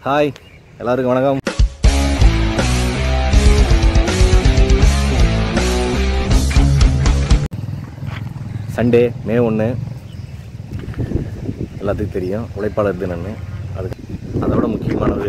Hi எல்லாருக்கும் வணக்கம் Sunday மே ஒன்று எல்லாத்துக்கும் தெரியும் உழைப்பாளர் தினம்னு அது அதை விட முக்கியமானது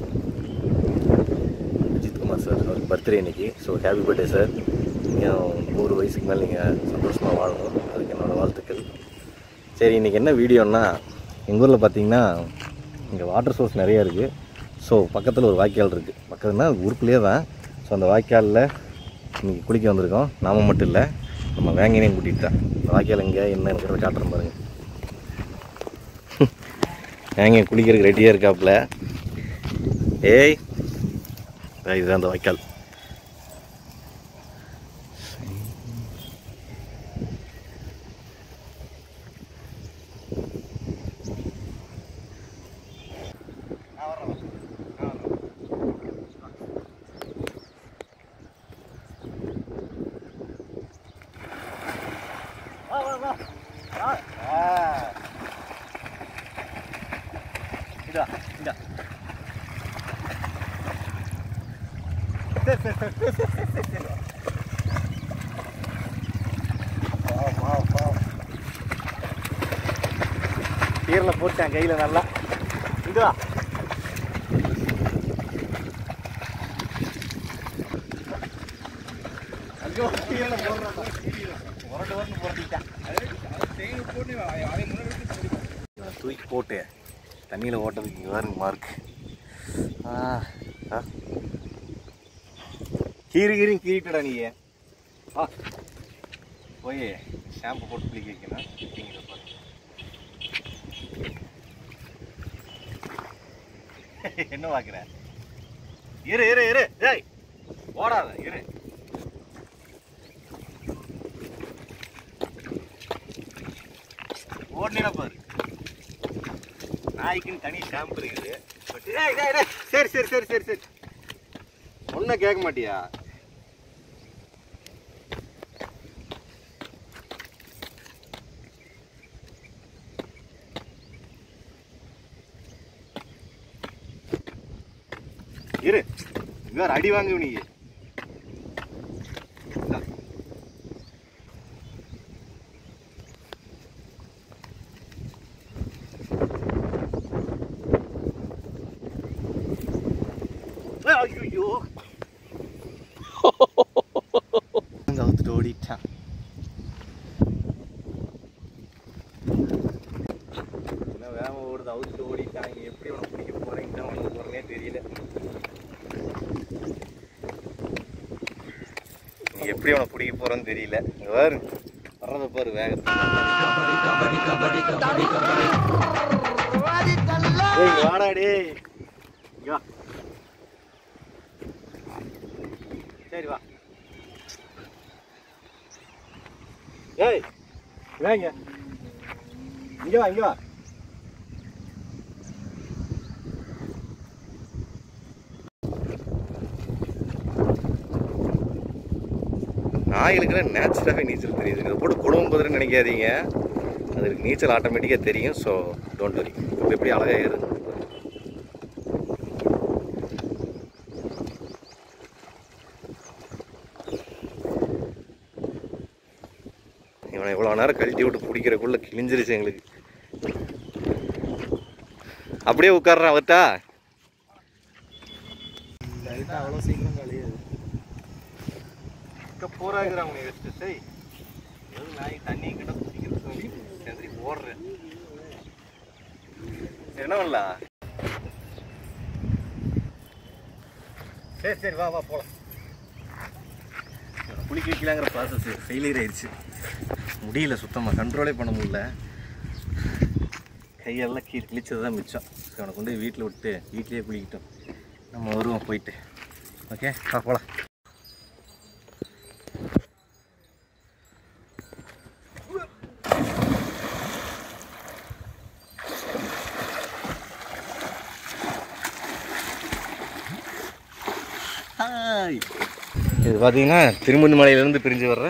அஜித் குமார் சார் அவருக்கு பர்த்டே இன்னைக்கு ஸோ ஹாப்பி பர்த்டே சார் நீங்கள் நூறு வயசுக்கு மேலே நீங்கள் சந்தோஷமாக வாழணும் அதுக்கு என்னோடய வாழ்த்துக்கள் சரி இன்றைக்கி என்ன வீடியோன்னா எங்கள் ஊரில் பார்த்தீங்கன்னா இங்கே வாட்டர் சோர்ஸ் நிறைய இருக்குது ஸோ பக்கத்தில் ஒரு வாய்க்கால் இருக்குது பக்கத்துனா ஊருக்குள்ளேயே தான் ஸோ அந்த வாய்க்காலில் இன்றைக்கி குளிக்க வந்திருக்கோம் நாம மட்டும் இல்லை நம்ம வேங்கினையும் கூட்டிகிட்டு தான் இந்த வாய்க்கால் எங்கே என்ன இருக்கிறத காட்டுறேன் பாருங்க வேங்க குளிக்கிறதுக்கு ரெடியாக இருக்காப்புல ஏய் இதா இதுதான் அந்த வாய்க்கால் இதா இதா சரி சரி சரி சரி சரி சரி சரி ஈரில் போட்டேன் கையில் நல்லா இதுவா ஐயோ ஈரில் போடுறேன் உரண்டு உரண்டு போட்டுட்டேன் தூக்கி போட்டு தண்ணியில் ஓட்டதுக்கு இங்கே பாருங்க மார்க் ஆ ஆ கீறி கீரி கீறிட்டடா நீ ஆ போய் ஷாம்பு போட்டு குளிக்க வைக்கணும் குளிக்கிற பாரு என்ன பார்க்குற இரு இரு இரு டேய் ஓடாத இரு ஓடனா பாரு நாய்க்குன்னு தனி ஷாம்பு இருக்குது பட் ஏய் டேய் டேய் சரி சரி சரி சரி சரி ஒன்றும் கேட்க மாட்டியா இரு இங்க வேற அடி வாங்க நீ இந்தா. ஐயோ அங்க அவுத்துட்டு ஓடிட்டான் என்ன வேகமா ஓடுது அவுத்துட்டு ஓடிட்டான் இங்க எப்படி அவனை பிடிக்க போறேன்னு அவனுக்கு போறேனே தெரியல நீ எப்படி அவனை பிடிக்க போறேன்னு தெரியல இங்க பாரு வர்றத பாரு வேகத்தை ஏய் இங்க வாடா டேய் இங்க வா சரி வா ஏய் வாங்க இங்க வா இங்க வா நாய்களுக்குலாம் நேச்சுரலாகவே நீச்சல் தெரியுது இதை போட்டு குடும்பம் பதில் நினைக்காதீங்க அதுக்கு நீச்சல் ஆட்டோமேட்டிக்காக தெரியும் ஸோ டோன்ட் வரி இப்போ எப்படி அழகாக ஏறு இவனை இவ்வளோ நேரம் கழட்டி விட்டு பிடிக்கிறக்குள்ள கிழிஞ்சிருச்சு எங்களுக்கு அப்படியே உட்கார்றான் அவத்தா அவ்வளோ சீக்கிரம் கழியாது இங்கே போறாங்கிறான் உன்னை வச்சுட்டு சரி எது நாய் தண்ணி கிட்ட குடிக்கிறது சொல்லி செதறி ஓடுறேன் சரி, என்ன பண்ணலாம் சரி சரி வா வா போகலாம் குளிக்க வைக்கலாங்கிற ப்ராசஸ் ஃபெயிலியர் ஆயிடுச்சு முடியல சுத்தமாக கண்ட்ரோலே பண்ண முடியல கையெல்லாம் கீழே கிழிச்சது தான் மிச்சம் ஸோ அவனை கொண்டு போய் வீட்டில் விட்டு வீட்லேயே குளிக்கிட்டோம் நம்ம வருவோம் போயிட்டு ஓகே வா போகலாம் ஹாய் இது பார்த்தீங்கன்னா திருமணி மலையிலேருந்து பிரிஞ்சு வர்ற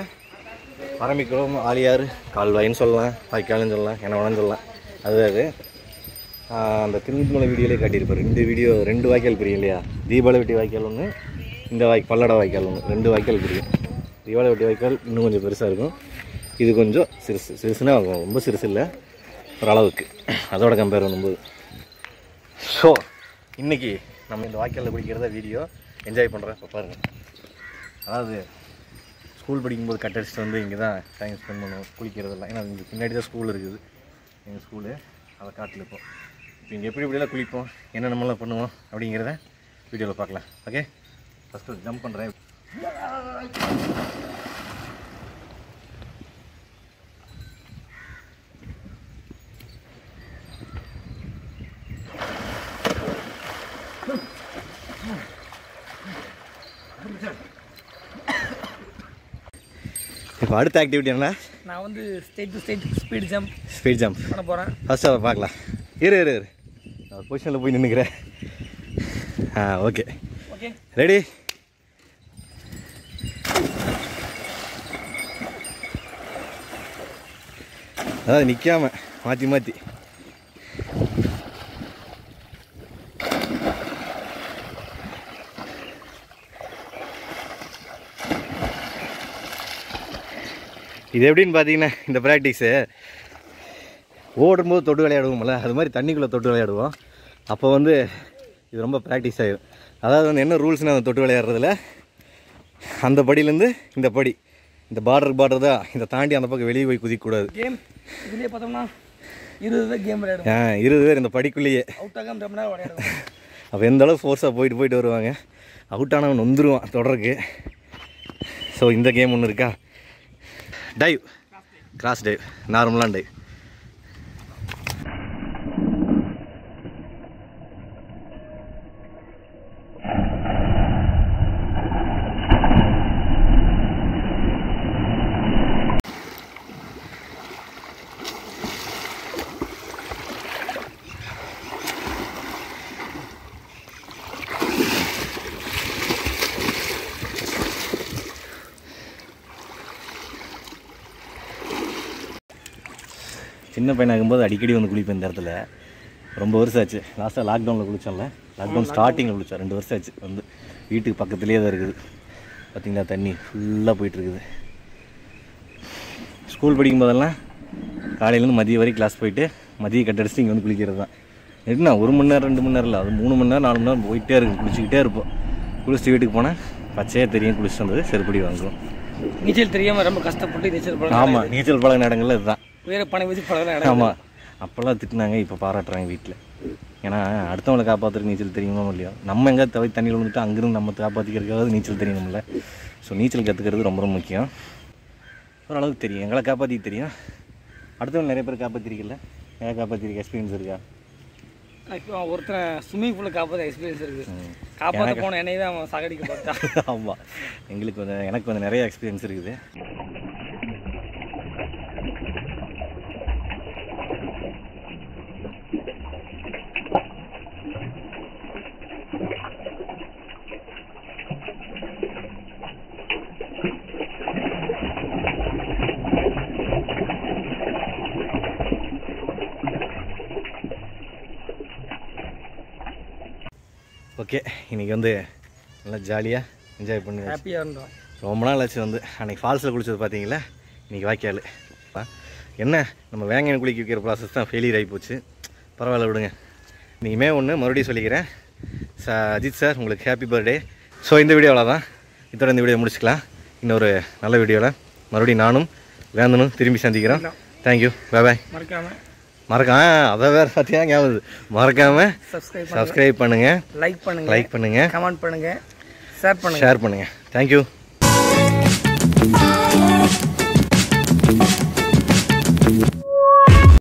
பரமிக்குளம் ஆலியாறு கால்வாயின்னு சொல்லலாம் வாய்க்கால்னு சொல்லலாம் என்ன வேணாலும் சொல்லலாம் அது அது ஆஹ் அந்த திருமலை வீடியோலேயே காட்டியிருப்பார் ரெண்டு வீடியோ ரெண்டு வாய்க்கால் பிரியும் இல்லையா தீபாவளி வாய்க்கால் ஒன்று இந்த வாய் பல்லட வாய்க்கால் ஒன்று ரெண்டு வாய்க்கால் பிரியும் தீபாவளி வாய்க்கால் இன்னும் கொஞ்சம் பெருசாக இருக்கும் இது கொஞ்சம் சிறுசு சிறுசுனா ரொம்ப சிறுசு இல்லை ஓரளவுக்கு அதோட கம்பேர் பண்ணும்போது ஸோ இன்னைக்கு நம்ம இந்த வாய்க்காலில் குளிக்கிறத வீடியோ என்ஜாய் பண்ணுறேன் இப்போ பாருங்கள் அதாவது ஸ்கூல் படிக்கும்போது கட் அடிச்சுட்டு வந்து இங்கே தான் டைம் ஸ்பெண்ட் பண்ணுவோம் குளிக்கிறதெல்லாம் ஏன்னா இங்கே பின்னாடி தான் ஸ்கூல் இருக்குது எங்கள் ஸ்கூலு அதை காட்டில் இப்போ இப்போ இங்கே எப்படி எப்படிலாம் குளிப்போம் என்ன நம்மளாம் பண்ணுவோம் அப்படிங்கிறத வீடியோவில் பார்க்கலாம் ஓகே ஃபஸ்ட்டு ஜம்ப் பண்ணுறேன் இப்போ அடுத்த ஆக்டிவிட்டி என்ன நான் வந்து state to state speed jump speed jump பண்ண போகிறேன் ஃபஸ்ட்டு அதை பார்க்கலாம் இரு இரு இரு நான் பொசிஷனில் போய் நின்றுக்கிறேன் ஆ ஓகே ஓகே ரெடி அதாவது நிற்காம மாற்றி மாற்றி இது எப்படின்னு பார்த்தீங்கன்னா இந்த ப்ராக்டிஸு ஓடும்போது தொட்டு விளையாடுவோம்ல அது மாதிரி தண்ணிக்குள்ளே தொட்டு விளையாடுவோம் அப்போ வந்து இது ரொம்ப ப்ராக்டிஸ் ஆகிடும் அதாவது வந்து என்ன ரூல்ஸ்னால் அந்த தொட்டு விளையாடுறதுல அந்த படியிலேருந்து இந்த படி இந்த பார்டர் பார்டர் தான் இதை தாண்டி அந்த பக்கம் வெளியே போய் குதிக்கக்கூடாது கேம் இதுலேயே பார்த்தோம்னா இருபது பேர் கேம் விளையாடுவோம் ஆ இருபது பேர் இந்த படிக்குள்ளேயே அவுட் ஆகாம ரொம்ப நேரம் விளையாடுவோம் அப்போ எந்த அளவு ஃபோர்ஸாக போயிட்டு போயிட்டு வருவாங்க அவுட் ஆனவன் நொந்துருவான் தொடருக்கு ஸோ இந்த கேம் ஒன்று இருக்கா டைவ் கிராஸ் டைவ் நார்மலான டைவ் சின்ன பையனாகும்போது அடிக்கடி வந்து குளிப்பேன் இந்த இடத்துல ரொம்ப வருஷம் ஆச்சு லாஸ்ட்டாக லாக்டவுனில் குளித்தோம்ல லாக்டவுன் ஸ்டார்டிங்கில் குளித்தோம் ரெண்டு வருஷம் ஆச்சு வந்து வீட்டுக்கு பக்கத்துலேயே தான் இருக்குது பார்த்தீங்களா தண்ணி ஃபுல்லாக போயிட்டுருக்குது ஸ்கூல் படிக்கும் போதெல்லாம் காலையிலேருந்து மதியம் வரைக்கும் கிளாஸ் போயிட்டு மதியம் கட் அடிச்சுட்டு இங்கே வந்து குளிக்கிறது தான் என்ன ஒரு மணி நேரம் ரெண்டு மணி நேரம் இல்லை அது மூணு மணி நேரம் நாலு மணி நேரம் போயிட்டே இருக்கும் குளிச்சுக்கிட்டே இருப்போம் குளிச்சுட்டு வீட்டுக்கு போனால் பச்சையாக தெரியும் குளிச்சுட்டு வந்தது செருப்படி வாங்குவோம் நீச்சல் தெரியாமல் ரொம்ப கஷ்டப்பட்டு நீச்சல் பழகம் ஆமாம் நீச்சல் பழகின இடங்கள்ல இதுதான் வேறு பணி வச்சு பழகின இடம் ஆமாம் அப்போல்லாம் திட்டினாங்க இப்போ பாராட்டுறாங்க வீட்டில் ஏன்னா அடுத்தவங்களை காப்பாற்றுறதுக்கு நீச்சல் தெரியுமோ இல்லையோ நம்ம எங்கே தவிர தண்ணியில் விழுந்துட்டு அங்கேருந்து நம்ம காப்பாற்றிக்கிறதுக்காவது நீச்சல் தெரியணும்ல ஸோ நீச்சல் கற்றுக்கிறது ரொம்ப ரொம்ப முக்கியம் ஓரளவுக்கு தெரியும் எங்களை காப்பாற்றிக்க தெரியும் அடுத்தவங்க நிறைய பேர் காப்பாற்றிருக்கல ஏன் காப்பாற்றிருக்க எக்ஸ்பீரியன்ஸ் இருக்கா இப்போ ஒருத்தனை ஸ்விம்மிங் பூலில் காப்பாற்ற எக்ஸ்பீரியன்ஸ் இருக்குது காப்பாற்ற போன என்னையே தான் அவன் சாகடிக்க பார்த்தான் ஆமாம் எங்களுக்கு வந்து எனக்கு வந்து நிறைய எக்ஸ்பீரியன்ஸ் இருக்குது ஓகே இன்னைக்கு வந்து நல்லா ஜாலியாக என்ஜாய் பண்ணி ஹாப்பியாக இருந்தோம் ரொம்ப நாள் ஆச்சு வந்து அன்னைக்கு ஃபால்ஸில் குளிச்சது பார்த்தீங்களா இன்னைக்கு வாய்க்கால் ஆ, என்ன நம்ம வேங்கன் குளிக்க வைக்கிற ப்ராசஸ் தான் ஃபெயிலியர் ஆகி போச்சு பரவாயில்ல விடுங்க இனிமே ஒன்று மறுபடியும் சொல்லிக்கிறேன் ச அஜித் சார் உங்களுக்கு ஹாப்பி பர்த்டே ஸோ இந்த வீடியோவில் தான் இதோட இந்த வீடியோ முடிச்சுக்கலாம் இன்னொரு நல்ல வீடியோவில் மறுபடியும் நானும் வேந்தனும் திரும்பி சந்திக்கிறோம் தேங்க்யூ பை பாய் மறக்காம மறக்காம அதை வேறு பார்த்தியா ஞாபகம் மறக்காமல் சப்ஸ்கிரைப் சப்ஸ்கிரைப் பண்ணுங்கள் லைக் பண்ணுங்க லைக் பண்ணுங்கள் கமெண்ட் பண்ணுங்க ஷேர் பண்ணுங்க ஷேர் பண்ணுங்கள் தேங்க்யூ